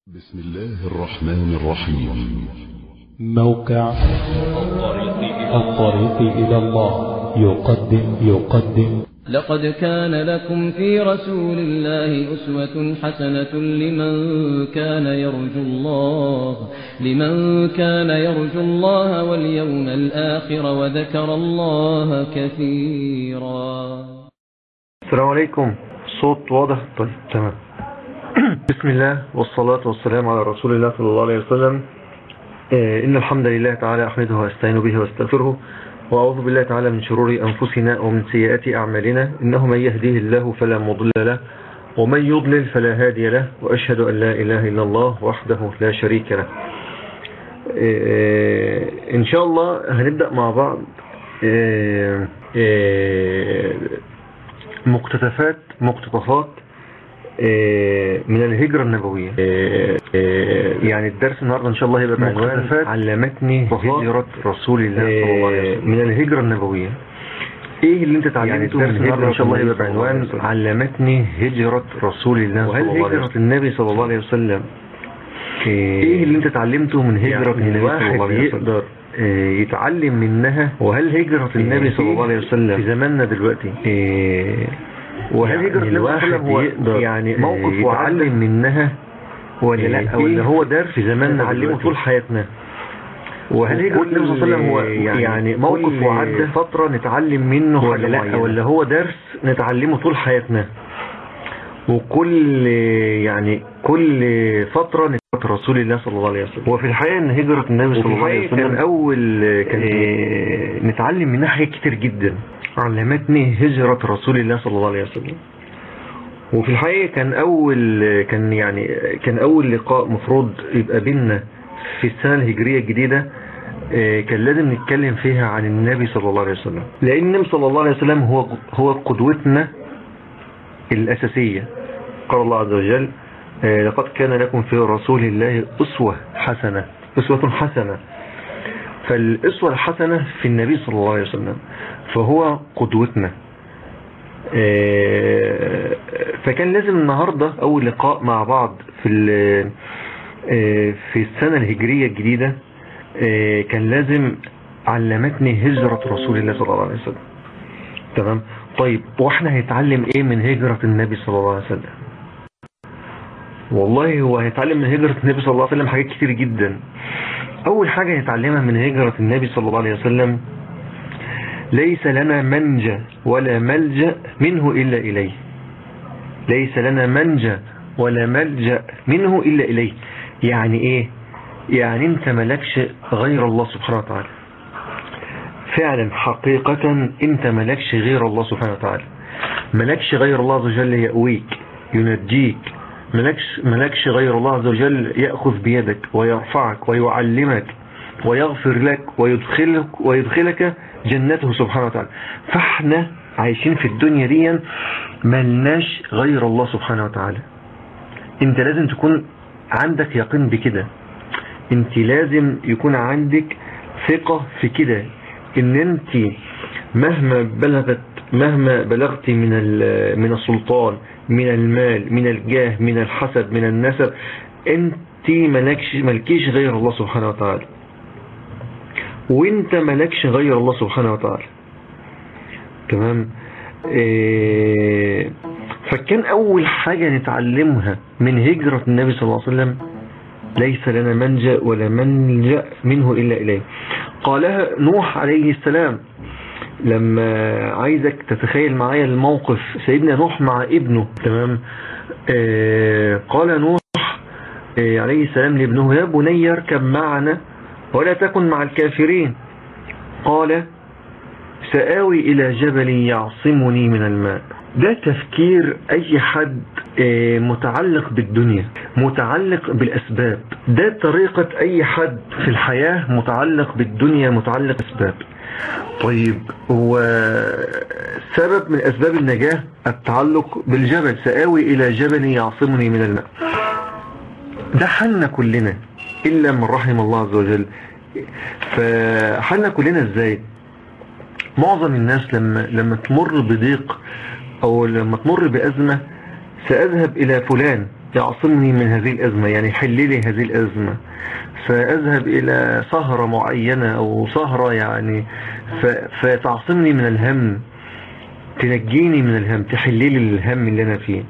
بسم الله الرحمن الرحيم موقع الطريق إلى الله يقدم يقدم لقد كان لكم في رسول الله أسوة حسنة لمن كان يرجو الله لمن كان يرجو الله واليوم الآخر وذكر الله كثيرا السلام عليكم صوت واضح طيب تمام بسم الله والصلاة والسلام على رسول الله صلى الله عليه وسلم آه، إن الحمد لله تعالى أحمده وأستعين به واستغفره وأعوذ بالله تعالى من شرور أنفسنا ومن سيئات أعمالنا إنه من يهديه الله فلا مضل له ومن يضلل فلا هادي له وأشهد أن لا إله إلا الله وحده لا شريك له آه، إن شاء الله هنبدأ مع بعض آه، آه، مقتطفات مقتطفات آه، من الهجرة النبوية آه، آه، يعني الدرس النهاردة إن شاء الله هيبقى بعنوان علمتني هجرة رسول الله صلى الله عليه وسلم من الهجرة النبوية ايه اللي انت اتعلمته يعني من الهجرة ان شاء الله هيبقى بعنوان علمتني هجرة رسول الله وهل صلى الله عليه هجرة وسلم النبي صلى الله عليه وسلم ايه اللي انت اتعلمته من هجرة يعني النبي صلى الله عليه وسلم يقدر آه، يتعلم منها وهل هجرة النبي صلى الله عليه وسلم في زماننا دلوقتي آه، وهل يعني هجرة النبي الواحد صلى الله عليه وسلم يقدر هو يعني موقف موقف يتعلم منها ولا لا إيه؟ ولا هو درس في زماننا نعلمه دلوقتي؟ طول حياتنا وهل هجرة النبي صلى الله عليه وسلم هو يعني, يعني موقف كل وعدى فترة نتعلم منه ولا لا معينة؟ ولا هو درس نتعلمه طول حياتنا وكل يعني كل فترة نتعلم رسول الله صلى الله عليه وسلم وفي الحقيقة ان هجرة النبي صلى الله عليه وسلم كان اول كان آه، نتعلم منها حاجات كتير جدا علمتني هجرة رسول الله صلى الله عليه وسلم وفي الحقيقة كان أول كان يعني كان أول لقاء مفروض يبقى بينا في السنة الهجرية الجديدة آه، كان لازم نتكلم فيها عن النبي صلى الله عليه وسلم لأن النبي صلى الله عليه وسلم هو هو قدوتنا الأساسية قال الله عز وجل آه، لقد كان لكم في رسول الله أسوة حسنة أسوة حسنة فالأسوة الحسنة في النبي صلى الله عليه وسلم فهو قدوتنا آه، فكان لازم النهاردة أول لقاء مع بعض في ال- آه، في السنة الهجرية الجديدة آه، كان لازم علمتني هجرة رسول الله صلى الله عليه وسلم تمام طيب واحنا هيتعلم ايه من هجرة النبي صلى الله عليه وسلم والله هو هيتعلم من هجرة النبي صلى الله عليه وسلم حاجات كتير جدا اول حاجة هيتعلمها من هجرة النبي صلى الله عليه وسلم ليس لنا منجا ولا ملجأ منه إلا إليه ليس لنا منجا ولا ملجأ منه إلا إليه يعني إيه يعني أنت ملكش غير الله سبحانه وتعالى فعلا حقيقة أنت ملكش غير الله سبحانه وتعالى ملكش غير الله عز وجل يأويك ينجيك ملكش, ملكش غير الله عز وجل يأخذ بيدك ويرفعك ويعلمك ويغفر لك ويدخلك, ويدخلك جنته سبحانه وتعالى فاحنا عايشين في الدنيا دي ملناش غير الله سبحانه وتعالى انت لازم تكون عندك يقين بكده انت لازم يكون عندك ثقة في كده ان انت مهما بلغت مهما بلغت من ال- من السلطان من المال من الجاه من الحسب من النسب انت ملكش ملكيش غير الله سبحانه وتعالى وانت ملكش غير الله سبحانه وتعالى تمام إيه فكان اول حاجة نتعلمها من هجرة النبي صلى الله عليه وسلم ليس لنا منجا ولا منجا منه الا اليه قالها نوح عليه السلام لما عايزك تتخيل معايا الموقف سيدنا نوح مع ابنه تمام آه قال نوح آه عليه السلام لابنه يا بني اركب معنا ولا تكن مع الكافرين قال سآوي إلى جبل يعصمني من الماء ده تفكير أي حد آه، متعلق بالدنيا متعلق بالأسباب ده طريقة أي حد في الحياة متعلق بالدنيا متعلق بالأسباب طيب هو سبب من أسباب النجاة التعلق بالجبل سآوي إلى جبل يعصمني من الماء ده حالنا كلنا إلا من رحم الله عز وجل فحالنا كلنا إزاي معظم الناس لما لما تمر بضيق او لما تمر بأزمة سأذهب الى فلان يعصمني من هذه الأزمة يعني يحل لي هذه الأزمة فأذهب إلى سهرة معينة أو سهرة يعني ف- فتعصمني من الهم تنجيني من الهم تحل لي الهم اللي أنا فيه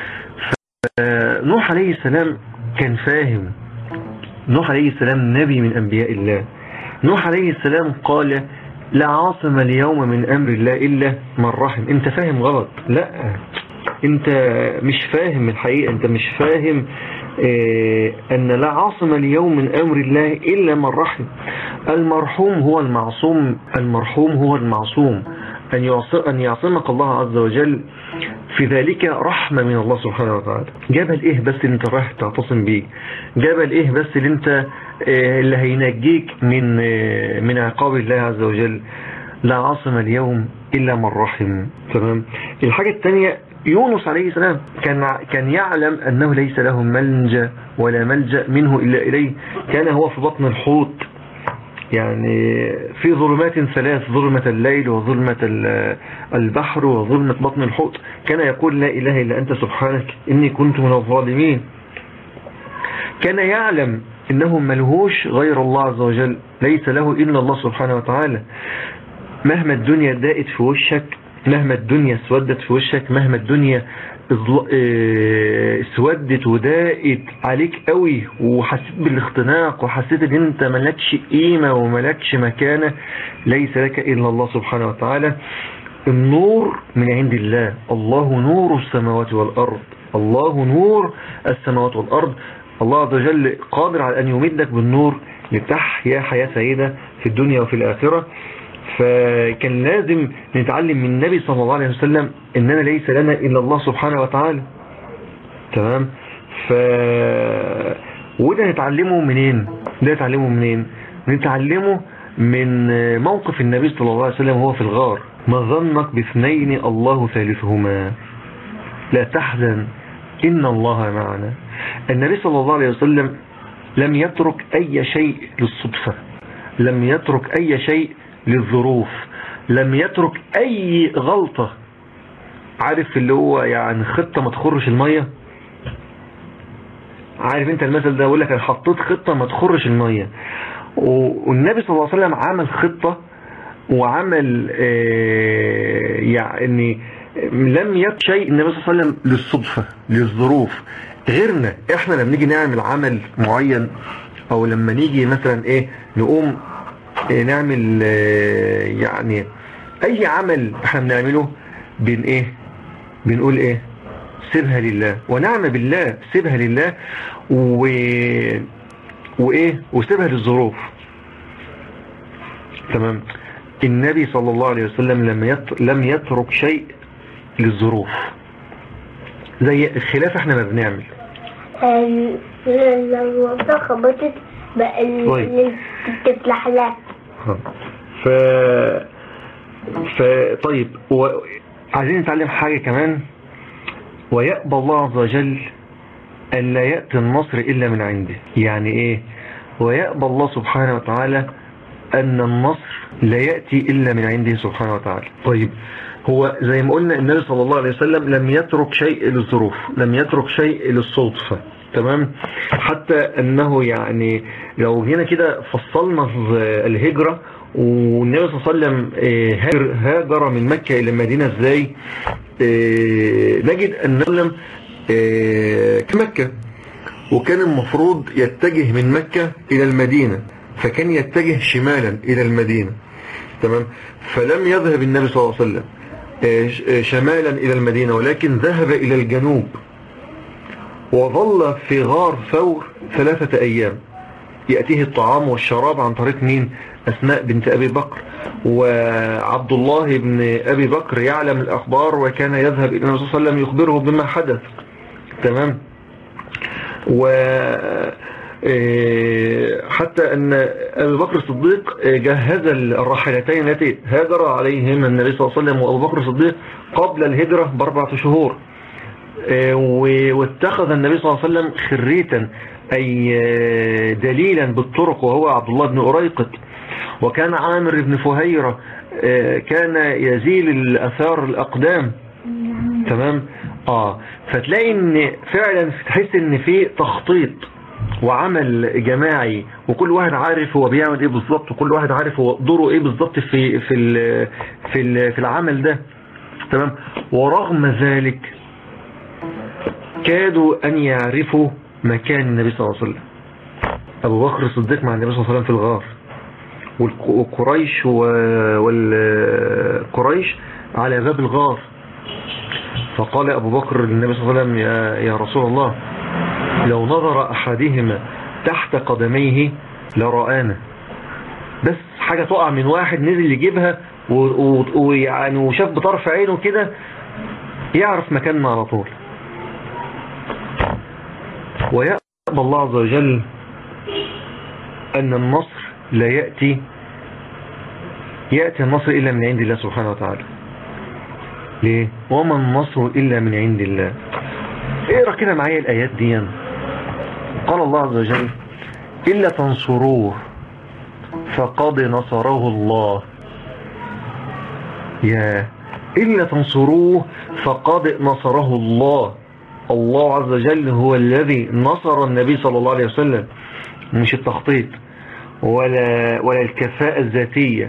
نوح عليه السلام كان فاهم نوح عليه السلام نبي من أنبياء الله نوح عليه السلام قال لا عاصم اليوم من أمر الله إلا من رحم انت فاهم غلط لا انت مش فاهم الحقيقة انت مش فاهم اه ان لا عاصم اليوم من أمر الله إلا من رحم المرحوم هو المعصوم المرحوم هو المعصوم أن يعص- أن يعصمك الله عز وجل في ذلك رحمة من الله سبحانه وتعالى جبل ايه بس اللي انت رايح تعتصم بيه جبل ايه بس اللي انت آه، اللي هينجيك من آه، من عقاب الله عز وجل لا عاصم اليوم الا من رحم تمام الحاجة الثانية يونس عليه السلام كان كان يعلم انه ليس له ملجا ولا ملجا منه الا اليه كان هو في بطن الحوت يعني في ظلمات ثلاث ظلمة الليل وظلمة ال- البحر وظلمة بطن الحوت كان يقول لا إله إلا أنت سبحانك إني كنت من الظالمين كان يعلم إنه ملهوش غير الله عز وجل ليس له إلا الله سبحانه وتعالى مهما الدنيا دائت في وشك مهما الدنيا اسودت في وشك مهما الدنيا اظل- اه، اسودت ودائت عليك قوي وحسيت بالاختناق وحسيت ان انت ملكش قيمة وملكش مكانة ليس لك الا الله سبحانه وتعالى النور من عند الله الله نور السماوات والارض الله نور السماوات والارض الله عز وجل قادر على ان يمدك بالنور لتحيا حياة سعيدة في الدنيا وفي الاخرة فكان لازم نتعلم من النبي صلى الله عليه وسلم اننا ليس لنا الا الله سبحانه وتعالى تمام ف وده نتعلمه منين ده نتعلمه منين نتعلمه من موقف النبي صلى الله عليه وسلم وهو في الغار ما ظنك باثنين الله ثالثهما لا تحزن إن الله معنا النبي صلى الله عليه وسلم لم يترك أي شيء للصدفة لم يترك أي شيء للظروف لم يترك أي غلطة عارف اللي هو يعني خطة ما تخرش المية عارف انت المثل ده يقول لك انا حطيت خطة ما تخرش المية و- والنبي صلى الله عليه وسلم عمل خطة وعمل آه، يعني لم يكن شيء النبي صلى الله عليه وسلم للصدفة للظروف غيرنا احنا لما نيجي نعمل عمل معين او لما نيجي مثلا ايه نقوم إيه نعمل آه، يعني اي عمل احنا بنعمله بن ايه بنقول ايه سيبها لله ونعم بالله سيبها لله و... وايه وسيبها للظروف تمام النبي صلى الله عليه وسلم لم يت... لم يترك شيء للظروف زي الخلاف احنا ما بنعمل آم، لو الوصلة خبطت بقى ال- طيب. اللي بتفلح لها ها. ف ف طيب و... عايزين نتعلم حاجة كمان ويأبى الله عز وجل أن لا يأتي النصر إلا من عنده يعني إيه ويأبى الله سبحانه وتعالى أن النصر لا يأتي إلا من عنده سبحانه وتعالى طيب هو زي ما قلنا النبي صلى الله عليه وسلم لم يترك شيء للظروف لم يترك شيء للصدفة تمام حتى أنه يعني لو هنا كده فصلنا الهجرة والنبي صلى الله عليه وسلم آه، هاجر, هاجر من مكة إلى المدينة ازاي آه، نجد أن وسلم في مكة وكان المفروض يتجه من مكة إلى المدينة فكان يتجه شمالا إلى المدينة تمام فلم يذهب النبي صلى الله عليه وسلم آه، ش- آه، شمالا إلى المدينة ولكن ذهب إلى الجنوب وظل في غار ثور ثلاثة أيام يأتيه الطعام والشراب عن طريق مين أسماء بنت أبي بكر وعبد الله بن أبي بكر يعلم الأخبار وكان يذهب إلى النبي صلى الله عليه وسلم يخبره بما حدث تمام و إيه، حتى أن أبي بكر الصديق جهز الراحلتين التي هاجر عليهما النبي صلى الله عليه وسلم وأبو بكر الصديق قبل الهجرة بأربعة شهور آه، و- واتخذ النبي صلى الله عليه وسلم خريتا أي آه، دليلا بالطرق وهو عبد الله بن أريقط وكان عامر بن فهيرة آه، كان يزيل الأثار الأقدام تمام اه فتلاقي ان فعلا تحس ان في تخطيط وعمل جماعي وكل واحد عارف هو بيعمل ايه بالظبط وكل واحد عارف هو دوره ايه بالظبط في في ال في ال في العمل ده تمام ورغم ذلك كادوا ان يعرفوا مكان النبي صلى الله عليه وسلم ابو بكر الصديق مع النبي صلى الله عليه وسلم في الغار والك- وقريش و- والقريش على باب الغار فقال أبو بكر للنبي صلى الله عليه وسلم يا, يا رسول الله لو نظر أحدهما تحت قدميه لرآنا بس حاجة تقع من واحد نزل يجيبها و- و- ويعني وشاف بطرف عينه كده يعرف مكاننا على طول ويأبى الله عز وجل أن النصر لا يأتي يأتي النصر إلا من عند الله سبحانه وتعالى ليه وما النصر إلا من عند الله اقرأ كده معايا الآيات دي قال الله عز وجل إلا تنصروه فقد نصره الله يا إلا تنصروه فقد نصره الله الله عز وجل هو الذي نصر النبي صلى الله عليه وسلم مش التخطيط ولا ولا الكفاءة الذاتية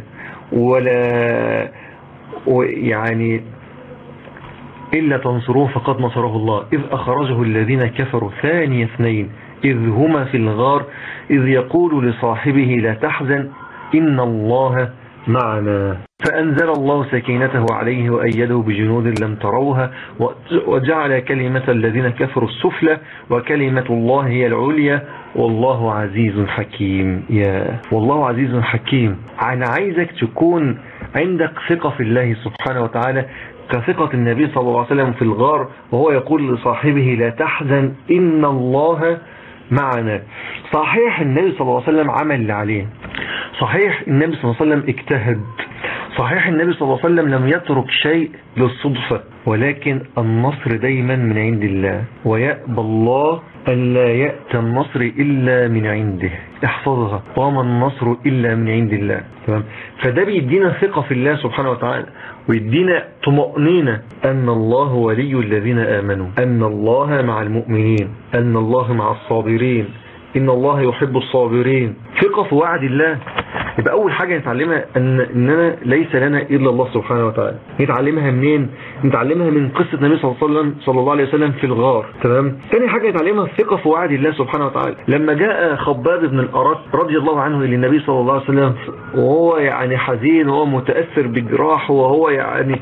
ولا يعني إلا تنصروه فقد نصره الله إذ أخرجه الذين كفروا ثاني اثنين إذ هما في الغار إذ يقول لصاحبه لا تحزن إن الله معنا فأنزل الله سكينته عليه وأيده بجنود لم تروها وجعل كلمة الذين كفروا السفلى وكلمة الله هي العليا والله عزيز حكيم يا والله عزيز حكيم أنا عايزك تكون عندك ثقة في الله سبحانه وتعالى كثقة النبي صلى الله عليه وسلم في الغار وهو يقول لصاحبه لا تحزن إن الله معنا صحيح النبي صلى الله عليه وسلم عمل اللي عليه صحيح النبي صلى الله عليه وسلم اجتهد صحيح النبي صلى الله عليه وسلم لم يترك شيء للصدفة ولكن النصر دايما من عند الله ويأبى الله أن لا يأتى النصر إلا من عنده احفظها وما النصر إلا من عند الله تمام فده بيدينا ثقة في الله سبحانه وتعالى ويدينا طمأنينة أن الله ولي الذين آمنوا أن الله مع المؤمنين أن الله مع الصابرين إن الله يحب الصابرين ثقة في وعد الله يبقى أول حاجة نتعلمها أن إننا ليس لنا إلا الله سبحانه وتعالى نتعلمها منين؟ نتعلمها من قصة النبي صلى الله عليه وسلم صلى الله عليه وسلم في الغار تمام؟ ثاني حاجة نتعلمها الثقة في وعد الله سبحانه وتعالى لما جاء خباب بن الأرات رضي الله عنه إلى النبي صلى الله عليه وسلم وهو يعني حزين وهو متأثر بجراحه وهو يعني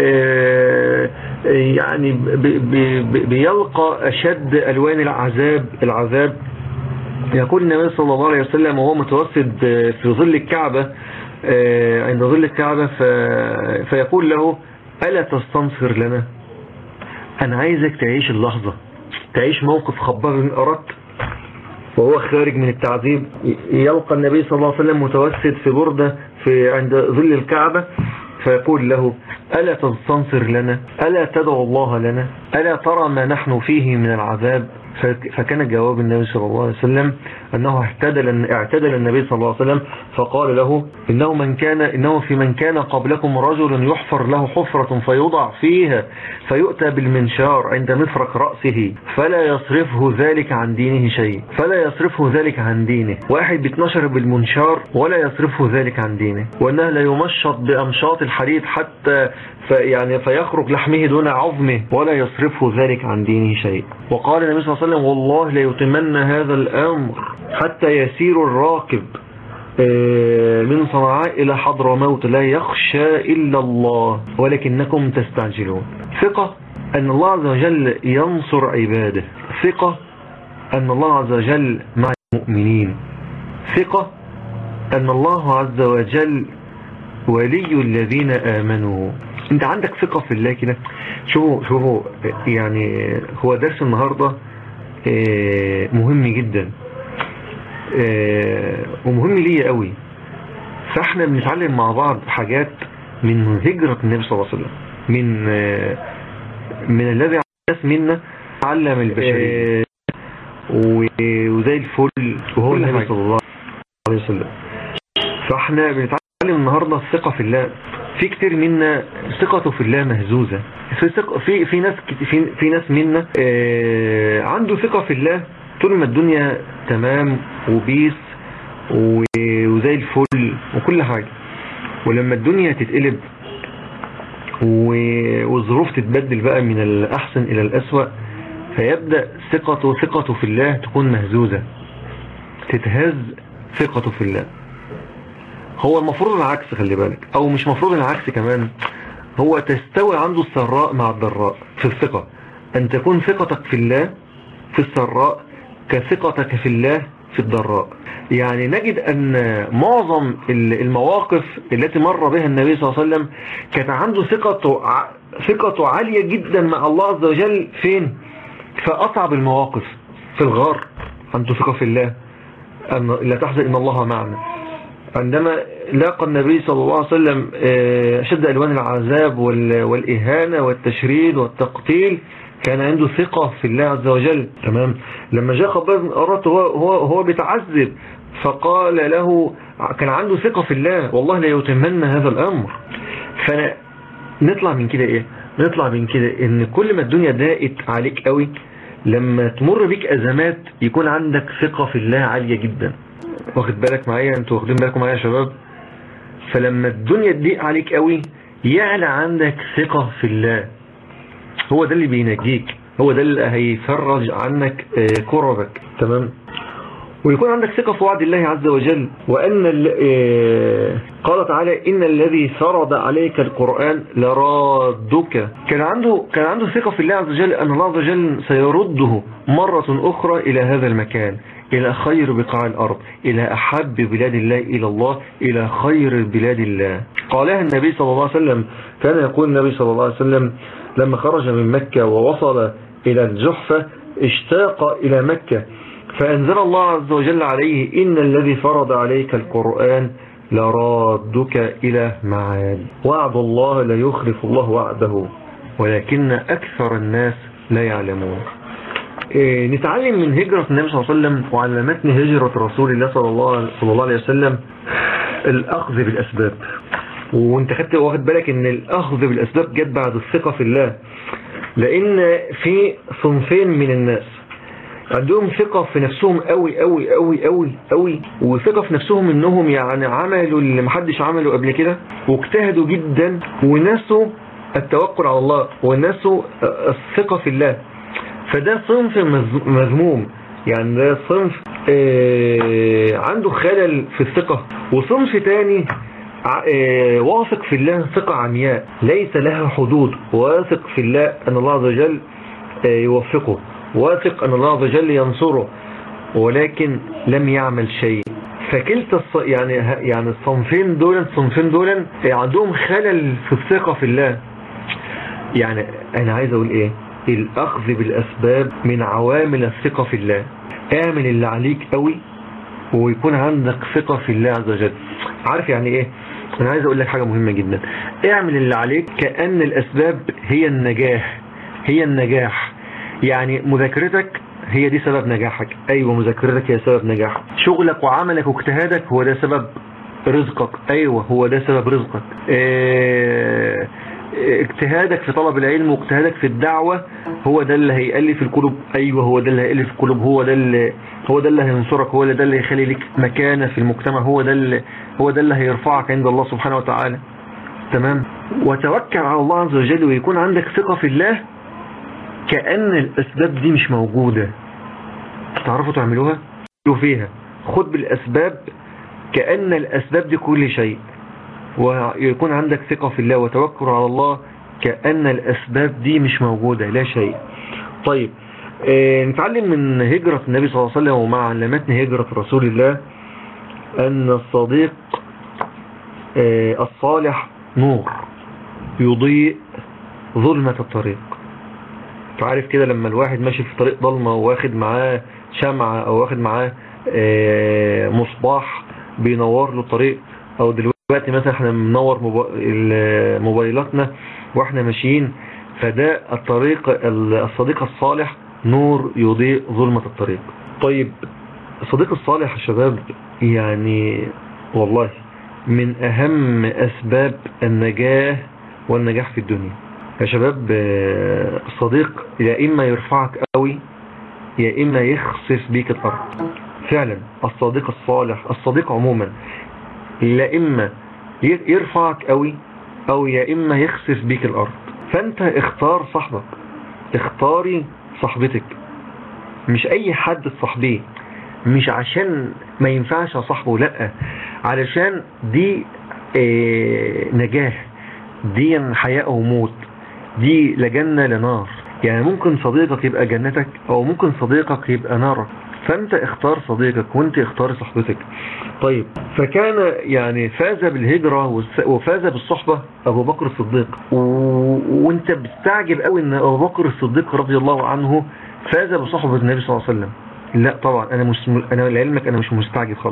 آه يعني بي بي بيلقى أشد ألوان العذاب العذاب يقول النبي صلى الله عليه وسلم وهو متوسد في ظل الكعبة عند ظل الكعبة فيقول له ألا تستنصر لنا أنا عايزك تعيش اللحظة تعيش موقف خباب بن أردت وهو خارج من التعذيب يلقى النبي صلى الله عليه وسلم متوسد في بردة في عند ظل الكعبة فيقول له ألا تستنصر لنا ألا تدعو الله لنا ألا ترى ما نحن فيه من العذاب فكان جواب النبي صلى الله عليه وسلم أنه اعتدل, اعتدل النبي صلى الله عليه وسلم فقال له إنه, من كان إنه في من كان قبلكم رجل يحفر له حفرة فيوضع فيها فيؤتى بالمنشار عند مفرق رأسه فلا يصرفه ذلك عن دينه شيء فلا يصرفه ذلك عن دينه واحد بيتنشر بالمنشار ولا يصرفه ذلك عن دينه وأنه لا يمشط بأمشاط الحديد حتى يعني فيخرج لحمه دون عظمه ولا يصرفه ذلك عن دينه شيء وقال النبي صلى الله عليه وسلم والله ليتمن هذا الأمر حتى يسير الراكب من صنعاء إلى حضر موت لا يخشى إلا الله ولكنكم تستعجلون ثقة أن الله عز وجل ينصر عباده ثقة أن الله عز وجل مع المؤمنين ثقة أن الله عز وجل ولي الذين آمنوا انت عندك ثقة في الله كده شوفوا شوفوا يعني هو درس النهاردة مهم جدا ومهم ليا قوي فاحنا بنتعلم مع بعض حاجات من هجرة النبي صلى الله عليه وسلم من من الذي عاش منا علم البشرية وزي الفل وهو النبي صلى الله عليه وسلم فاحنا بنتعلم النهاردة الثقة في الله في كتير منا ثقته في الله مهزوزة في ثق في في ناس كت- في, في ناس منا آه، عنده ثقة في الله طول ما الدنيا تمام وبيس و- وزي الفل وكل حاجة ولما الدنيا تتقلب و- والظروف تتبدل بقى من الأحسن إلى الأسوأ فيبدأ ثقته ثقته في الله تكون مهزوزة تتهز ثقته في الله هو المفروض العكس خلي بالك او مش مفروض العكس كمان هو تستوي عنده السراء مع الضراء في الثقة ان تكون ثقتك في الله في السراء كثقتك في الله في الضراء يعني نجد ان معظم ال- المواقف التي مر بها النبي صلى الله عليه وسلم كانت عنده ثقته ع- ثقته عالية جدا مع الله عز وجل فين في اصعب المواقف في الغار عنده ثقة في الله أن لا تحزن إن الله معنا عندما لاقى النبي صلى الله عليه وسلم آه، أشد ألوان العذاب وال- والإهانة والتشريد والتقتيل كان عنده ثقة في الله عز وجل تمام لما جاء خباب بن أرات هو, هو, هو بيتعذب فقال له كان عنده ثقة في الله والله لا يتمنى هذا الأمر فنطلع من كده إيه نطلع من كده إن كل ما الدنيا ضاقت عليك قوي لما تمر بيك أزمات يكون عندك ثقة في الله عالية جدا واخد بالك معايا انتوا واخدين بالكم معايا يا شباب فلما الدنيا تضيق عليك قوي يعلى عندك ثقة في الله هو ده اللي بينجيك هو ده اللي هيفرج عنك آه، كربك تمام ويكون عندك ثقة في وعد الله عز وجل وأن ال- آه، قال تعالى إن الذي فرض عليك القرآن لرادك كان عنده كان عنده ثقة في الله عز وجل أن الله عز وجل سيرده مرة أخرى إلى هذا المكان إلى خير بقاع الأرض إلى أحب بلاد الله إلى الله إلى خير بلاد الله قالها النبي صلى الله عليه وسلم كان يقول النبي صلى الله عليه وسلم لما خرج من مكة ووصل إلى الجحفة اشتاق إلى مكة فأنزل الله عز وجل عليه إن الذي فرض عليك القرآن لرادك إلى معاد وعد الله لا يخلف الله وعده ولكن أكثر الناس لا يعلمون إيه، نتعلم من هجرة النبي صلى الله عليه وسلم وعلى متن هجرة رسول الله صلى الله, صلى الله عليه وسلم الأخذ بالأسباب وانت خدت واخد بالك ان الأخذ بالأسباب جت بعد الثقة في الله لأن في صنفين من الناس عندهم ثقة في نفسهم قوي قوي قوي قوي قوي وثقة في نفسهم انهم يعني عملوا اللي محدش عمله قبل كده واجتهدوا جدا ونسوا التوكل على الله ونسوا الثقة في الله فده صنف مز- مذموم يعني ده صنف آه، عنده خلل في الثقة وصنف تاني ع- آه، واثق في الله ثقة عمياء ليس لها حدود واثق في الله أن الله عز وجل آه، يوفقه واثق أن الله عز وجل ينصره ولكن لم يعمل شيء فكلتا الص... يعني يعني الصنفين دول الصنفين دول آه، عندهم خلل في الثقة في الله يعني انا عايز اقول ايه الاخذ بالاسباب من عوامل الثقة في الله اعمل اللي عليك قوي ويكون عندك ثقة في الله عز وجل عارف يعني ايه انا عايز اقول لك حاجة مهمة جدا اعمل اللي عليك كأن الاسباب هي النجاح هي النجاح يعني مذاكرتك هي دي سبب نجاحك ايوه مذاكرتك هي سبب نجاحك شغلك وعملك واجتهادك هو ده سبب رزقك ايوه هو ده سبب رزقك آه، اجتهادك في طلب العلم واجتهادك في الدعوة هو ده اللي هيألف القلوب ايوه هو ده اللي هيألف القلوب هو ده اللي هو ده اللي هينصرك هو ده اللي هيخلي لك مكانة في المجتمع هو ده اللي هو ده اللي هيرفعك عند الله سبحانه وتعالى تمام وتوكل على الله عز وجل ويكون عندك ثقة في الله كأن الأسباب دي مش موجودة تعرفوا تعملوها تعملوا فيها خد بالأسباب كأن الأسباب دي كل شيء ويكون عندك ثقة في الله وتوكل على الله كأن الأسباب دي مش موجودة لا شيء طيب آه نتعلم من هجرة النبي صلى الله عليه وسلم ومع علامات هجرة رسول الله أن الصديق آه الصالح نور يضيء ظلمة الطريق تعرف كده لما الواحد ماشي في طريق ضلمة واخد معاه شمعة او واخد معاه آه، مصباح بينور له الطريق او دلوقتي مثلا احنا بننور موبا- ال- موبايلاتنا واحنا ماشيين فده الطريق ال- الصديق الصالح نور يضيء ظلمة الطريق طيب الصديق الصالح يا شباب يعني والله من أهم أسباب النجاة والنجاح في الدنيا يا شباب آه، الصديق يا إما يرفعك قوي يا إما يخسف بيك الأرض فعلا الصديق الصالح الصديق عموما لا إما ي- يرفعك قوي أو يا إما يخسف بيك الأرض فأنت اختار صاحبك اختاري صاحبتك مش أي حد تصاحبيه مش عشان ما ينفعش صاحبه لا علشان دي اه نجاح دي حياة أو موت دي لجنة لنار يعني ممكن صديقك يبقى جنتك أو ممكن صديقك يبقى نارك فأنت اختار صديقك وانت اختار صاحبتك طيب فكان يعني فاز بالهجرة والس- وفاز بالصحبة أبو بكر الصديق و... وانت بتستعجب قوي ان أبو بكر الصديق رضي الله عنه فاز بصحبة النبي صلى الله عليه وسلم لا طبعا انا مش انا لعلمك انا مش مستعجب خالص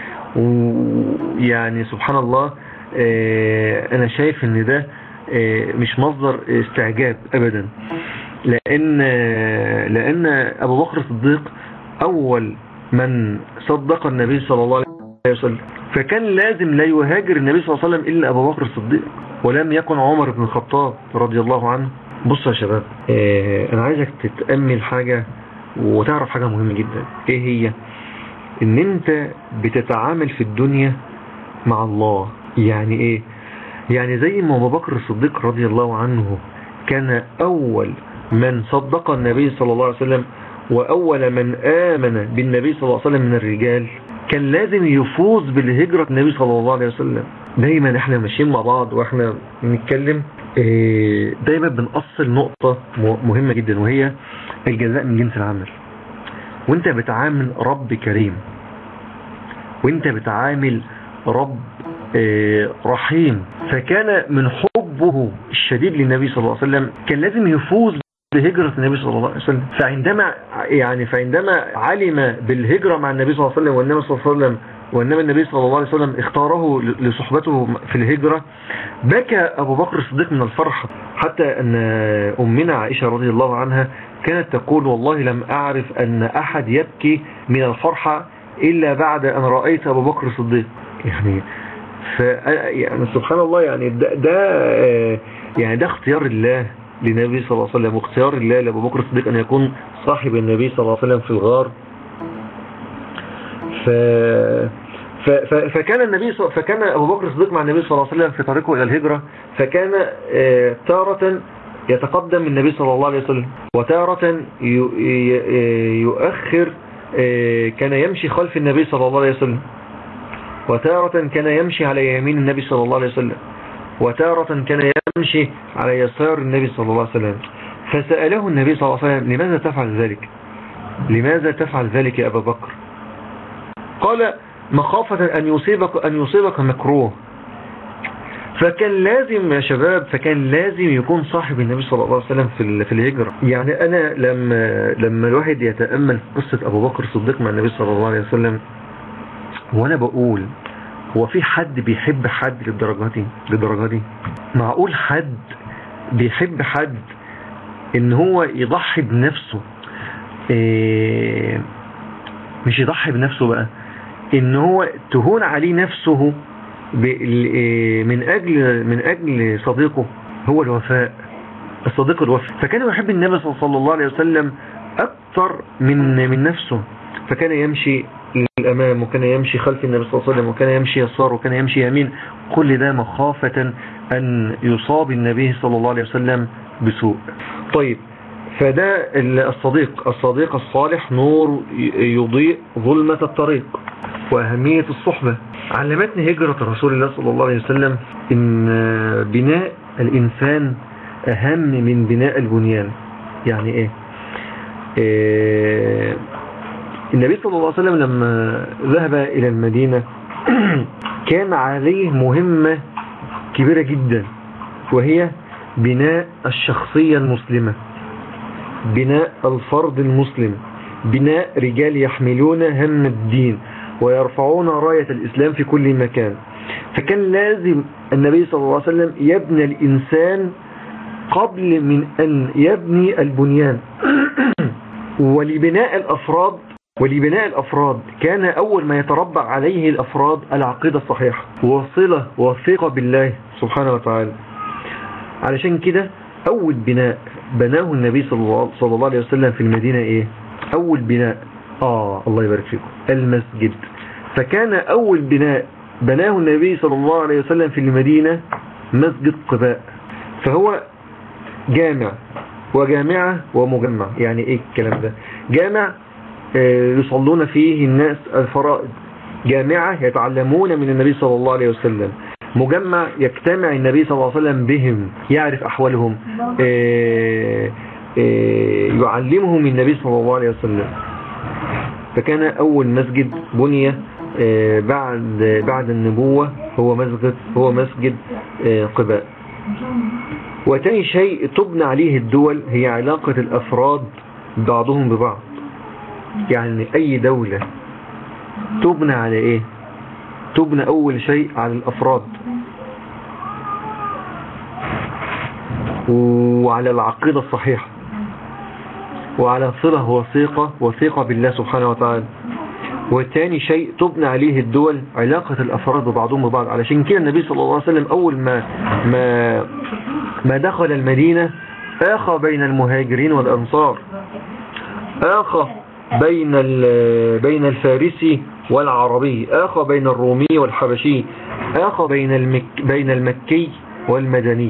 ويعني سبحان الله آه، انا شايف ان ده آه، مش مصدر استعجاب ابدا لان آه، لان ابو بكر الصديق اول من صدق النبي صلى الله عليه وسلم فكان لازم لا يهاجر النبي صلى الله عليه وسلم الا ابو بكر الصديق ولم يكن عمر بن الخطاب رضي الله عنه بصوا يا شباب آه، انا عايزك تتامل حاجه وتعرف حاجه مهمه جدا ايه هي ان انت بتتعامل في الدنيا مع الله يعني ايه يعني زي ما ابو بكر الصديق رضي الله عنه كان اول من صدق النبي صلى الله عليه وسلم واول من امن بالنبي صلى الله عليه وسلم من الرجال كان لازم يفوز بالهجرة النبي صلى الله عليه وسلم دايما احنا ماشيين مع بعض واحنا بنتكلم إيه، دايما بنأصل نقطة م- مهمة جدا وهي الجزاء من جنس العمل وانت بتعامل رب كريم وانت بتعامل رب آه، رحيم فكان من حبه الشديد للنبي صلى الله عليه وسلم كان لازم يفوز بهجرة النبي صلى الله عليه وسلم فعندما يعني فعندما علم بالهجرة مع النبي صلى الله عليه وسلم والنبي صلى الله عليه وسلم وإنما النبي صلى الله عليه وسلم اختاره لصحبته في الهجرة بكى أبو بكر الصديق من الفرحة حتى أن أمنا عائشة رضي الله عنها كانت تقول والله لم أعرف أن أحد يبكي من الفرحة إلا بعد أن رأيت أبو بكر الصديق يعني ف يعني سبحان الله يعني ده, ده آه، يعني ده اختيار الله للنبي صلى الله عليه وسلم واختيار الله لأبو بكر الصديق أن يكون صاحب النبي صلى الله عليه وسلم في الغار ف ف- ف- فكان النبي ص- فكان ابو بكر الصديق مع النبي صلى الله عليه وسلم في طريقه الى الهجره فكان آه، تارة يتقدم النبي صلى الله عليه وسلم وتارة ي- ي- يؤخر آه، كان يمشي خلف النبي صلى الله عليه وسلم وتارة كان يمشي على يمين النبي صلى الله عليه وسلم وتارة كان يمشي على يسار النبي صلى الله عليه وسلم فسأله النبي صلى الله عليه وسلم لماذا تفعل ذلك لماذا تفعل ذلك يا أبا بكر قال مخافة أن يصيبك, أن يصيبك مكروه فكان لازم يا شباب فكان لازم يكون صاحب النبي صلى الله عليه وسلم في ال- في الهجرة يعني أنا لما لما الواحد يتأمل قصة أبو بكر الصديق مع النبي صلى الله عليه وسلم وأنا بقول هو في حد بيحب حد للدرجة دي للدرجة دي معقول حد بيحب حد ان هو يضحي بنفسه إيه مش يضحي بنفسه بقى ان هو تهون عليه نفسه ب- إيه من اجل من اجل صديقه هو الوفاء الصديق الوفي فكان يحب النبي صلى الله عليه وسلم اكثر من من نفسه فكان يمشي للامام وكان يمشي خلف النبي صلى الله عليه وسلم وكان يمشي يسار وكان يمشي يمين كل ده مخافة ان يصاب النبي صلى الله عليه وسلم بسوء طيب فده الصديق الصديق الصالح نور يضيء ظلمة الطريق وأهمية الصحبة علمتني هجرة رسول الله صلى الله عليه وسلم إن بناء الإنسان أهم من بناء البنيان يعني إيه, إيه النبي صلى الله عليه وسلم لما ذهب إلى المدينة كان عليه مهمة كبيرة جدا وهي بناء الشخصية المسلمة بناء الفرد المسلم بناء رجال يحملون هم الدين ويرفعون راية الإسلام في كل مكان فكان لازم النبي صلى الله عليه وسلم يبني الإنسان قبل من أن يبني البنيان ولبناء الأفراد ولبناء الأفراد كان أول ما يتربع عليه الأفراد العقيدة الصحيحة وصلة وثيقة بالله سبحانه وتعالى علشان كده أول بناء بناه النبي صلى الله, صلى الله عليه وسلم في المدينة إيه أول بناء آه الله يبارك فيكم المسجد فكان أول بناء بناه النبي صلى الله عليه وسلم في المدينة مسجد قباء فهو جامع وجامعة ومجمع يعني ايه الكلام ده جامع آه، يصلون فيه الناس الفرائض جامعة يتعلمون من النبي صلى الله عليه وسلم مجمع يجتمع النبي صلى الله عليه وسلم بهم يعرف أحوالهم آه، آه، يعلمهم النبي صلى الله عليه وسلم فكان أول مسجد بني آه، بعد بعد النبوة هو مسجد هو مسجد آه، قباء وتاني شيء تبنى عليه الدول هي علاقة الأفراد بعضهم ببعض يعني أي دولة تبنى على إيه تبنى أول شيء على الأفراد وعلى العقيدة الصحيحة وعلى صلة وثيقة وثيقة بالله سبحانه وتعالى وتاني شيء تبنى عليه الدول علاقة الأفراد ببعضهم ببعض علشان كده النبي صلى الله عليه وسلم أول ما ما ما دخل المدينة آخى بين المهاجرين والأنصار آخى بين ال- بين الفارسي والعربي آخى بين الرومي والحبشي آخى بين المك بين المكي والمدني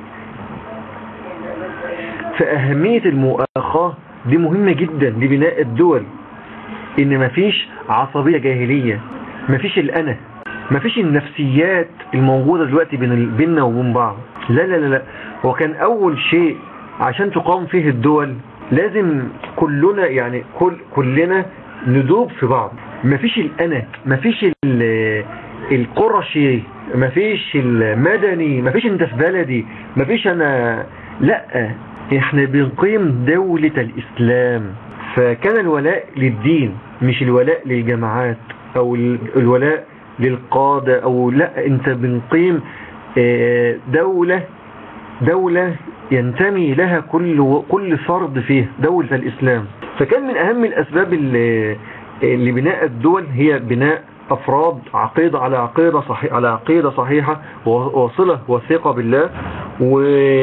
فأهمية المؤاخاة دي مهمة جدا لبناء الدول ان مفيش عصبية جاهلية مفيش الأنا مفيش النفسيات الموجودة دلوقتي بين ال- بيننا وبين بعض لا لا لا لا هو كان أول شيء عشان تقام فيه الدول لازم كلنا يعني كل كلنا ندوب في بعض مفيش الأنا مفيش ال- القرشي مفيش المدني مفيش انت في بلدي مفيش انا لا احنا بنقيم دولة الاسلام فكان الولاء للدين مش الولاء للجماعات او ال- الولاء للقادة او لا انت بنقيم آه، دولة دولة ينتمي لها كل كل فرد فيه دولة الإسلام فكان من أهم الأسباب اللي لبناء الدول هي بناء أفراد عقيدة على عقيدة صحيح على عقيدة صحيحة وصلة وثقة بالله و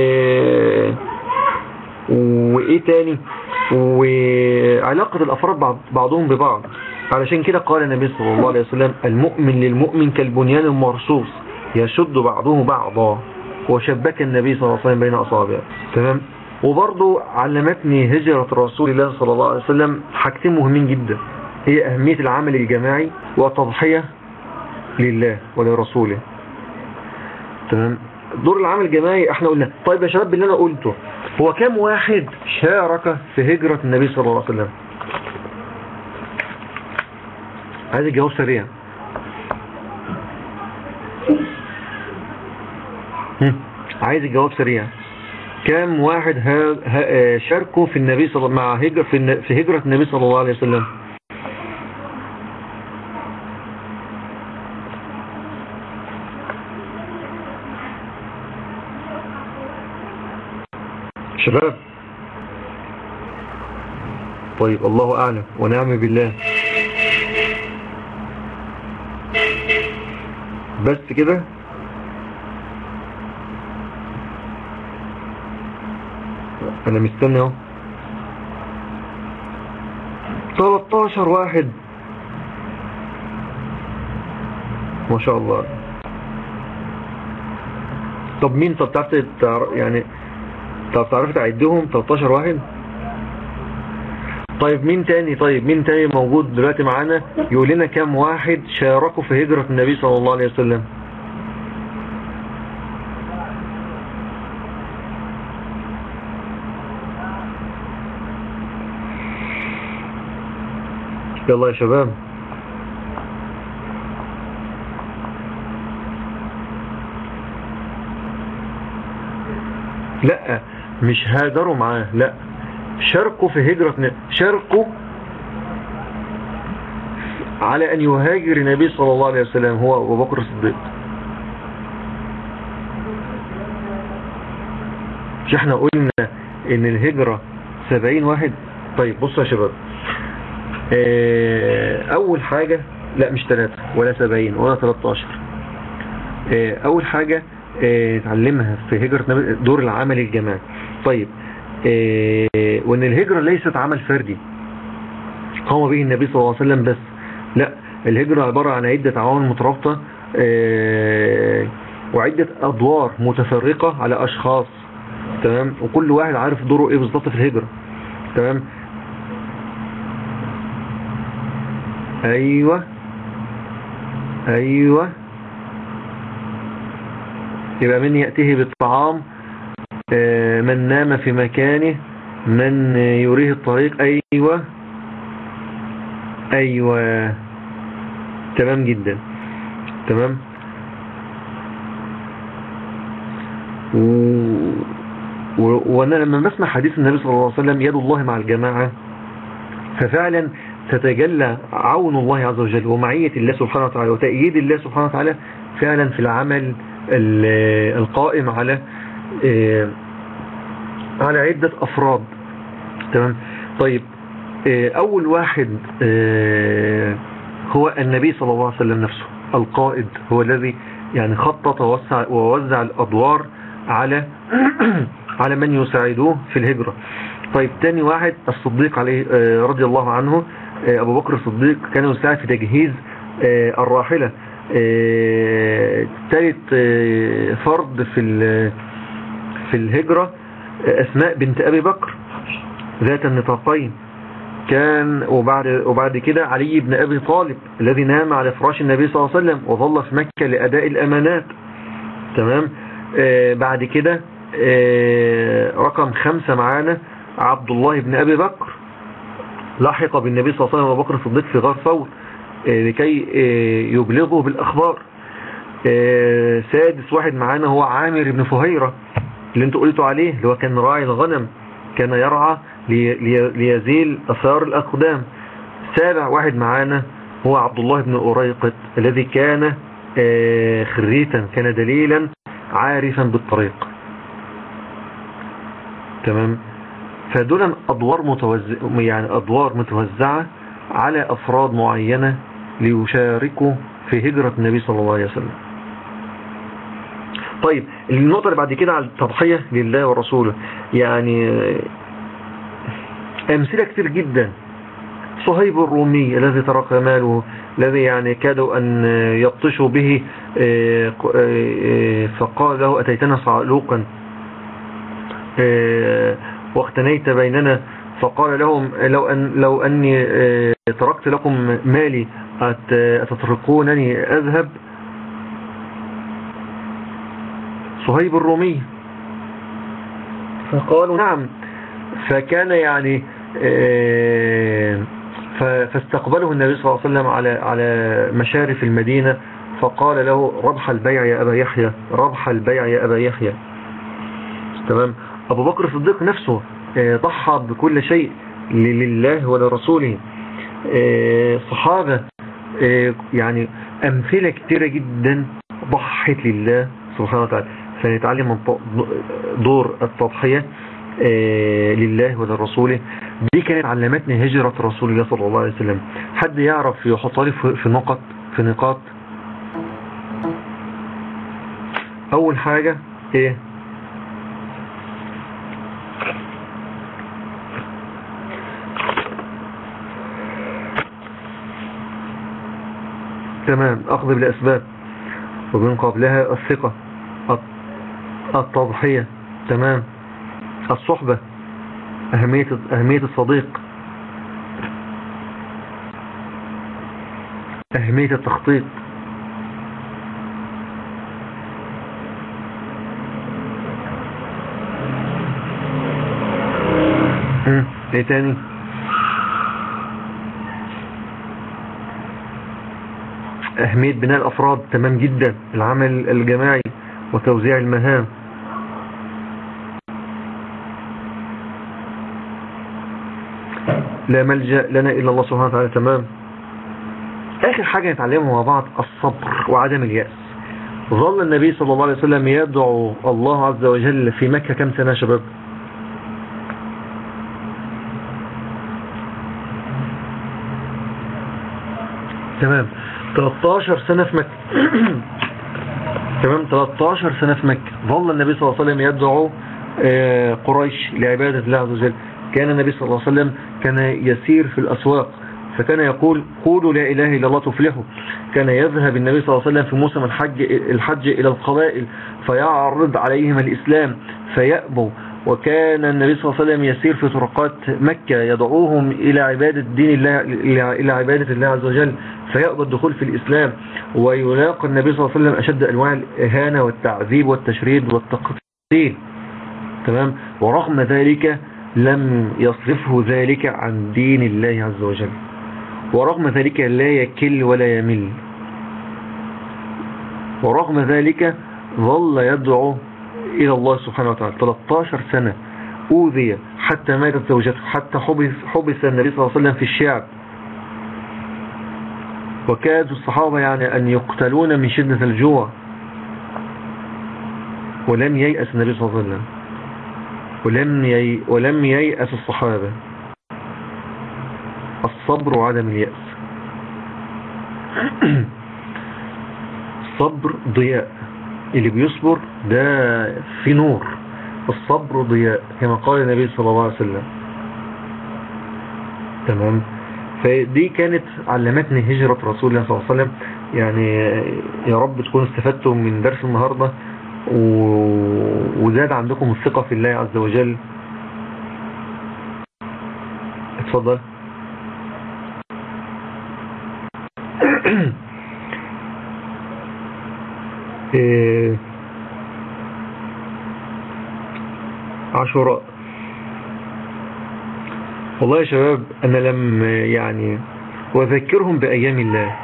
وإيه تاني وعلاقة الأفراد بعض بعضهم ببعض علشان كده قال النبي صلى الله عليه وسلم المؤمن للمؤمن كالبنيان المرصوص يشد بعضه بعضا وشبك النبي صلى الله عليه وسلم بين أصابعه تمام وبرضو علمتني هجرة رسول الله صلى الله عليه وسلم حاجتين مهمين جدا هي أهمية العمل الجماعي وتضحية لله ولرسوله تمام دور العمل الجماعي احنا قلنا طيب يا شباب باللي انا قلته هو كم واحد شارك في هجرة النبي صلى الله عليه وسلم عايز الجواب سريع هم، عايز الجواب سريع كم واحد ها ها شاركوا في النبي صلى مع هجرة في, الن- في هجرة النبي صلى الله عليه وسلم شباب طيب الله أعلم ونعم بالله بس كده انا مستني اهو 13 واحد ما شاء الله طب مين طب تعرف تعر- يعني طب تعرف تعدهم 13 واحد طيب مين تاني طيب مين تاني موجود دلوقتي معانا يقول لنا كام واحد شاركوا في هجرة النبي صلى الله عليه وسلم يلا يا شباب لا مش هاجروا معاه لا شاركوا في هجرة ن- شاركوا على أن يهاجر النبي صلى الله عليه وسلم هو أبو بكر الصديق مش احنا قلنا ان الهجرة سبعين واحد طيب بصوا يا شباب آه، اول حاجة لا مش ثلاثة ولا سبعين ولا 13 آه، اول حاجة آه، اتعلمها في هجرة نبي- دور العمل الجماعي طيب آه، وان الهجرة ليست عمل فردي قام به النبي صلى الله عليه وسلم بس لا الهجرة عبارة عن عدة عوامل مترابطة آه، وعدة أدوار متفرقة على أشخاص تمام وكل واحد عارف دوره إيه بالظبط في الهجرة تمام أيوة أيوة يبقى من يأتيه بالطعام آه، من نام في مكانه من يريه الطريق أيوة أيوة تمام جدا تمام و... و... وانا لما بسمع حديث النبي صلى الله عليه وسلم يد الله مع الجماعة ففعلا تتجلى عون الله عز وجل ومعية الله سبحانه وتعالى وتأييد الله سبحانه وتعالى فعلا في العمل ال- القائم على آه، على عدة أفراد تمام طيب آه، أول واحد آه، هو النبي صلى الله عليه وسلم نفسه القائد هو الذي يعني خطط ووسع, ووزع الأدوار على على من يساعدوه في الهجرة طيب تاني واحد الصديق عليه آه، رضي الله عنه آه، أبو بكر الصديق كان يساعد في تجهيز آه، الراحلة آه، ثالث آه، فرد في ال- في الهجرة آه، أسماء بنت أبي بكر ذات النطاقين كان وبعد وبعد كده علي بن أبي طالب الذي نام على فراش النبي صلى الله عليه وسلم وظل في مكة لأداء الأمانات تمام آه بعد كده آه رقم خمسة معانا عبد الله بن أبي بكر لحق بالنبي صلى الله عليه وسلم وأبو بكر الصديق في غار ثور آه لكي آه يبلغه بالأخبار آه سادس واحد معانا هو عامر بن فهيرة اللي انتوا قلتوا عليه اللي هو كان راعي الغنم كان يرعى لي- لي- ليزيل أثار الأقدام سابع واحد معانا هو عبد الله بن أريقط الذي كان آه، خريتا كان دليلا عارفا بالطريق تمام فدول أدوار متوزع يعني أدوار متوزعة على أفراد معينة ليشاركوا في هجرة النبي صلى الله عليه وسلم طيب النقطة اللي بعد كده على التضحية لله ورسوله يعني آه، أمثلة كتير جدا صهيب الرومي الذي ترك ماله الذي يعني كادوا أن يبطشوا به آه، ق- آه، فقال له أتيتنا صعلوقا آه، واختنيت بيننا فقال لهم لو, أن لو أني آه، تركت لكم مالي أت- أتتركونني أذهب صهيب الرومي فقالوا نعم فكان يعني آه، ف- فاستقبله النبي صلى الله عليه وسلم على على مشارف المدينة فقال له ربح البيع يا أبا يحيى ربح البيع يا أبا يحيى تمام أبو بكر الصديق نفسه آه، ضحى بكل شيء ل- لله ولرسوله آه، صحابة آه، يعني أمثلة كتيرة جدا ضحت لله سبحانه وتعالى فنتعلم من ط- دور التضحية آه، لله ولرسوله دي كانت علمتني هجرة رسول الله صلى الله عليه وسلم حد يعرف يحط لي في في نقط في نقاط أول حاجة إيه تمام أخذ بالأسباب ومن قبلها الثقة الت- التضحية تمام الصحبة أهمية أهمية الصديق أهمية التخطيط مم. ايه تاني أهمية بناء الأفراد تمام جدا العمل الجماعي وتوزيع المهام لا ملجأ لنا إلا الله سبحانه وتعالى تمام آخر حاجة نتعلمها مع بعض الصبر وعدم اليأس ظل النبي صلى الله عليه وسلم يدعو الله عز وجل في مكة كم سنة يا شباب تمام 13 سنة في مكة تمام 13 سنة في مكة ظل النبي صلى الله عليه وسلم يدعو آه، قريش لعبادة الله عز وجل كان النبي صلى الله عليه وسلم كان يسير في الأسواق فكان يقول قولوا لا إله إلا الله تفلحوا كان يذهب النبي صلى الله عليه وسلم في موسم الحج الحج إلى القبائل فيعرض عليهم الإسلام فيأبوا وكان النبي صلى الله عليه وسلم يسير في طرقات مكة يدعوهم إلى عبادة دين الله إلى عبادة الله عز وجل فيأبى الدخول في الإسلام ويلاقى النبي صلى الله عليه وسلم أشد أنواع الإهانة والتعذيب والتشريد والتقتيل تمام ورغم ذلك لم يصرفه ذلك عن دين الله عز وجل ورغم ذلك لا يكل ولا يمل ورغم ذلك ظل يدعو إلى الله سبحانه وتعالى 13 سنة أوذي حتى ماتت زوجته حتى حبس, حبس النبي صلى الله عليه وسلم في الشعب وكاد الصحابة يعني أن يقتلون من شدة الجوع ولم ييأس النبي صلى الله عليه وسلم ولم, يي ولم ييأس الصحابة الصبر وعدم اليأس الصبر ضياء اللي بيصبر ده في نور الصبر ضياء كما قال النبي صلى الله عليه وسلم تمام فدي كانت علمتني هجرة رسول الله صلى الله عليه وسلم يعني يا رب تكونوا استفدتم من درس النهاردة و... وزاد عندكم الثقة في الله عز وجل اتفضل إيه عاشوراء والله يا شباب أنا لم يعني وذكرهم بأيام الله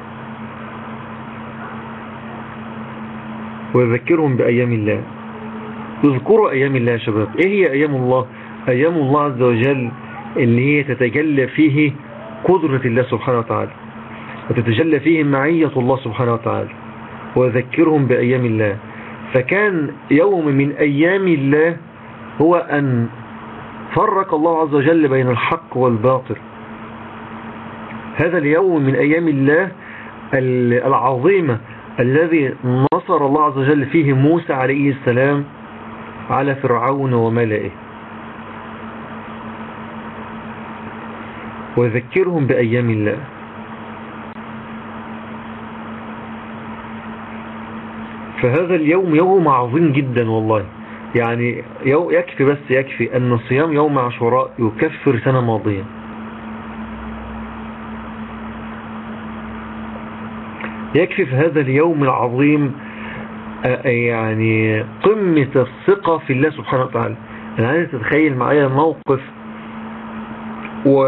وذكرهم بأيام الله اذكروا أيام الله يا شباب إيه هي أيام الله أيام الله عز وجل اللي هي تتجلى فيه قدرة الله سبحانه وتعالى وتتجلى فيه معية الله سبحانه وتعالى وذكرهم بأيام الله فكان يوم من أيام الله هو أن فرق الله عز وجل بين الحق والباطل هذا اليوم من أيام الله العظيمة الذي نصر الله عز وجل فيه موسى عليه السلام على فرعون وملئه وذكرهم بأيام الله فهذا اليوم يوم عظيم جدا والله يعني يكفي بس يكفي أن صيام يوم عاشوراء يكفر سنة ماضية يكفي في هذا اليوم العظيم يعني قمة الثقة في الله سبحانه وتعالى أنا عايز تتخيل معايا موقف و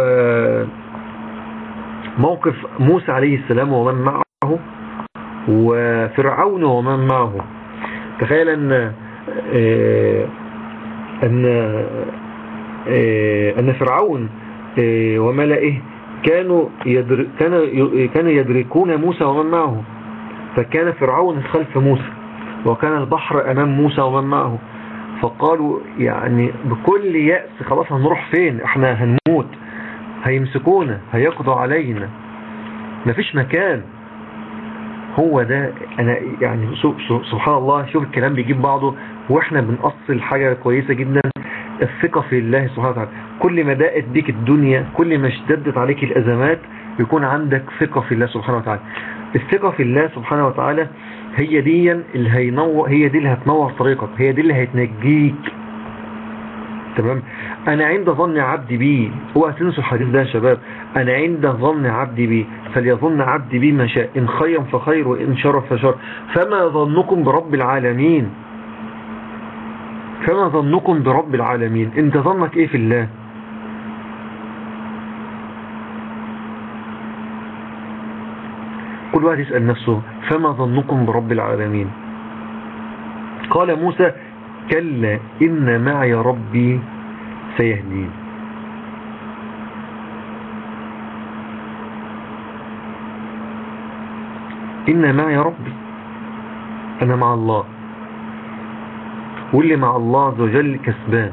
موقف موسى عليه السلام ومن معه وفرعون ومن معه تخيل أن أن أن فرعون وملئه كانوا يدر كانوا كانوا يدركون موسى ومن معه فكان فرعون خلف موسى وكان البحر أمام موسى ومن معه فقالوا يعني بكل يأس خلاص هنروح فين احنا هنموت هيمسكونا هيقضوا علينا مفيش مكان هو ده انا يعني سبحان الله شوف الكلام بيجيب بعضه واحنا بنأصل حاجة كويسة جدا الثقة في الله سبحانه وتعالى كل ما دقت بيك الدنيا كل ما اشتدت عليك الأزمات يكون عندك ثقة في الله سبحانه وتعالى الثقة في الله سبحانه وتعالى هي دي اللي هينور هي دي اللي هتنور طريقك هي دي اللي هتنجيك تمام انا عند ظن عبدي بي اوعى تنسوا الحديث ده يا شباب انا عند ظن عبدي بي فليظن عبدي بي ما شاء ان خير فخير وان شر فشر فما ظنكم برب العالمين فما ظنكم برب العالمين انت ظنك ايه في الله كل واحد يسأل نفسه فما ظنكم برب العالمين قال موسى كلا إن معي ربي سيهدين إن معي ربي أنا مع الله واللي مع الله عز وجل كسبان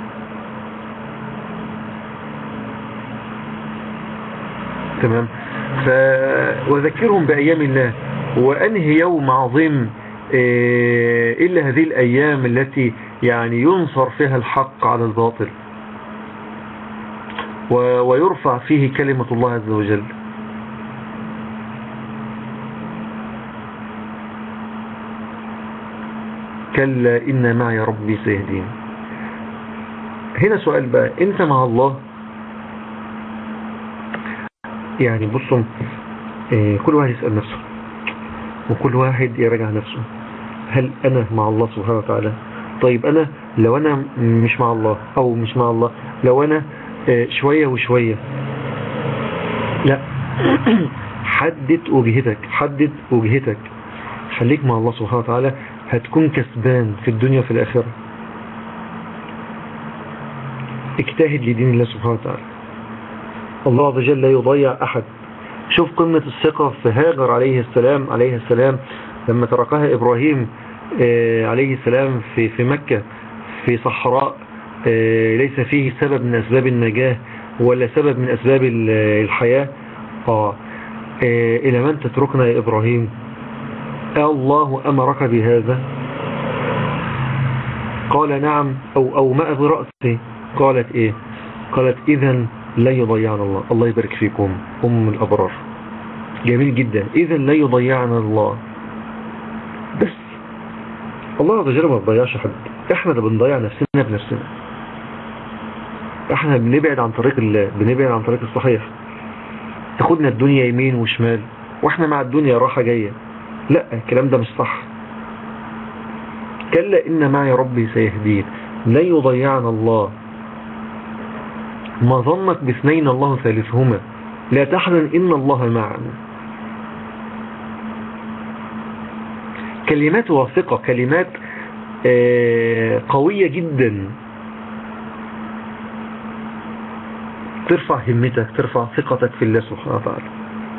تمام ف... وذكرهم بأيام الله وأنهي يوم عظيم آه، إلا هذه الأيام التي يعني ينصر فيها الحق على الباطل و... ويرفع فيه كلمة الله عز وجل كلا إن معي ربي سيهدين هنا سؤال بقى انت مع الله يعني بصوا آه، كل واحد يسأل نفسه وكل واحد يراجع نفسه هل انا مع الله سبحانه وتعالى طيب انا لو انا مش مع الله او مش مع الله لو انا آه، شوية وشوية لا حدد وجهتك حدد وجهتك خليك مع الله سبحانه وتعالى هتكون كسبان في الدنيا وفي الآخرة اجتهد لدين الله سبحانه وتعالى الله عز وجل لا يضيع أحد شوف قمة الثقة في هاجر عليه السلام عليه السلام لما تركها إبراهيم آه، عليه السلام في في مكة في صحراء آه، ليس فيه سبب من أسباب النجاة ولا سبب من أسباب ال- الحياة آه آه، إلى من تتركنا يا إبراهيم الله أمرك بهذا قال نعم أو, أو ما برأسه قالت إيه قالت إذا لا يضيعنا الله الله يبارك فيكم أم الأبرار جميل جدا إذا لا يضيعنا الله بس الله عز وجل ما بيضيعش حد احنا اللي بنضيع نفسنا بنفسنا احنا بنبعد عن طريق الله بنبعد عن طريق الصحيح تاخدنا الدنيا يمين وشمال واحنا مع الدنيا راحة جاية لا الكلام ده مش صح كلا إن معي ربي سيهدين لا يضيعنا الله ما ظنك باثنين الله ثالثهما لا تحزن إن الله معنا كلمات واثقة كلمات آه، قوية جدا ترفع همتك ترفع ثقتك في الله سبحانه وتعالى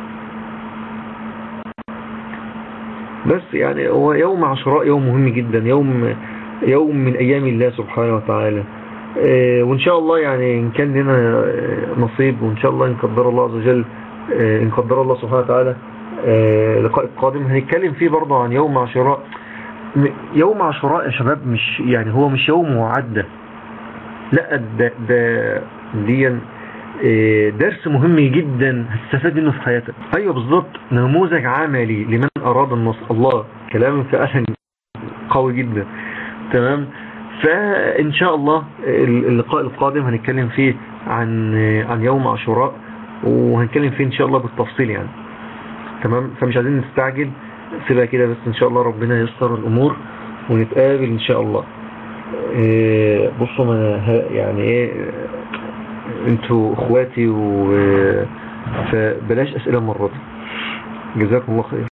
بس يعني هو يوم عاشوراء يوم مهم جدا يوم يوم من ايام الله سبحانه وتعالى آه، وان شاء الله يعني ان كان لنا آه، نصيب وان شاء الله ان قدر الله عز وجل آه، ان قدر الله سبحانه وتعالى آه، اللقاء القادم هنتكلم فيه برضه عن يوم عاشوراء م- يوم عاشوراء يا شباب مش يعني هو مش يوم وعدى لا ده ده دي آه، درس مهم جدا هتستفاد منه في حياتك ايوه بالظبط نموذج عملي لمن اراد النصر الله كلام فعلا قوي جدا تمام فان شاء الله اللقاء القادم هنتكلم فيه عن عن يوم عاشوراء وهنتكلم فيه ان شاء الله بالتفصيل يعني تمام فمش عايزين نستعجل سيبها كده بس ان شاء الله ربنا ييسر الامور ونتقابل ان شاء الله إيه، بصوا ما ه- يعني ايه انتوا اخواتي و فبلاش اسئله المره دي جزاكم الله خير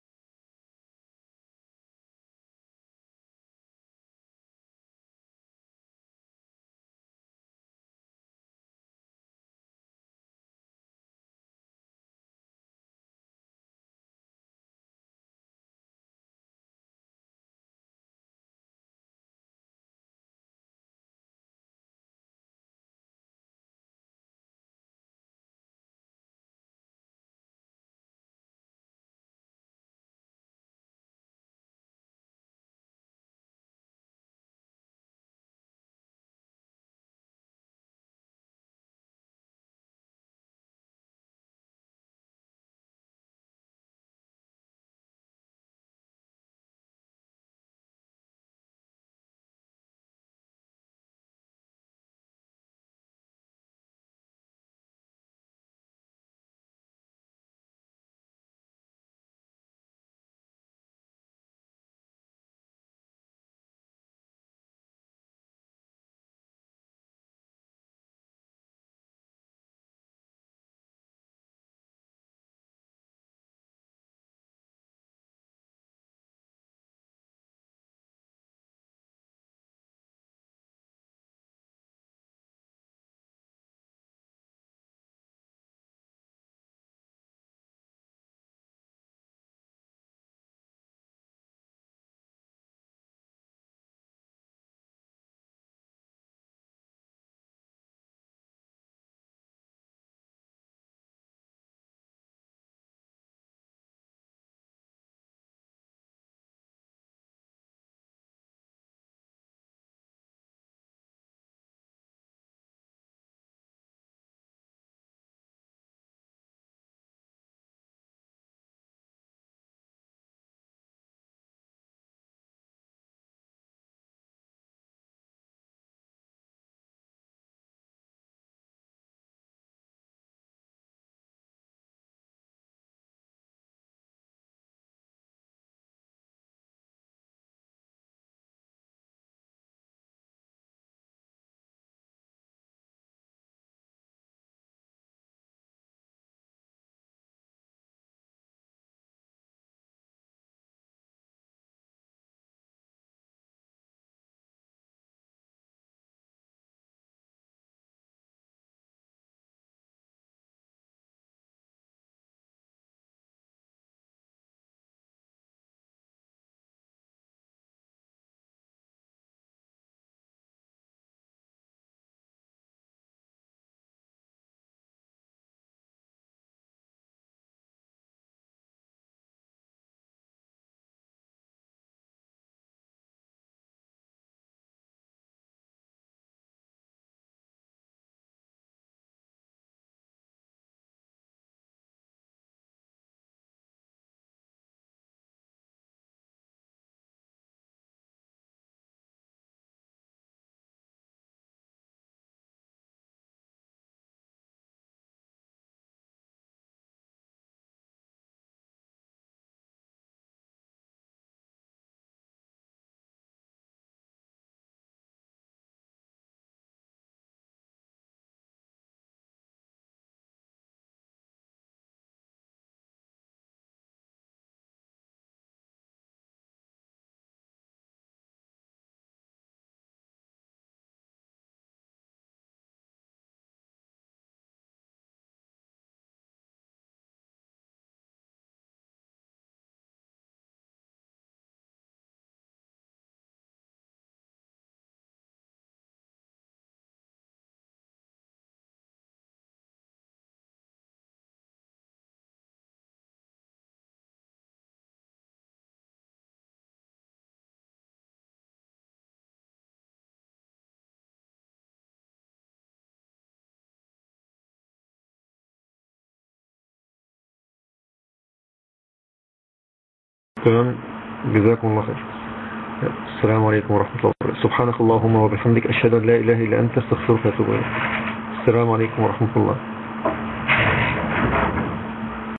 تمام جزاكم الله خير السلام عليكم ورحمة الله وبركاته سبحانك اللهم وبحمدك أشهد أن لا إله إلا أنت استغفرك وأتوب إليك السلام عليكم ورحمة الله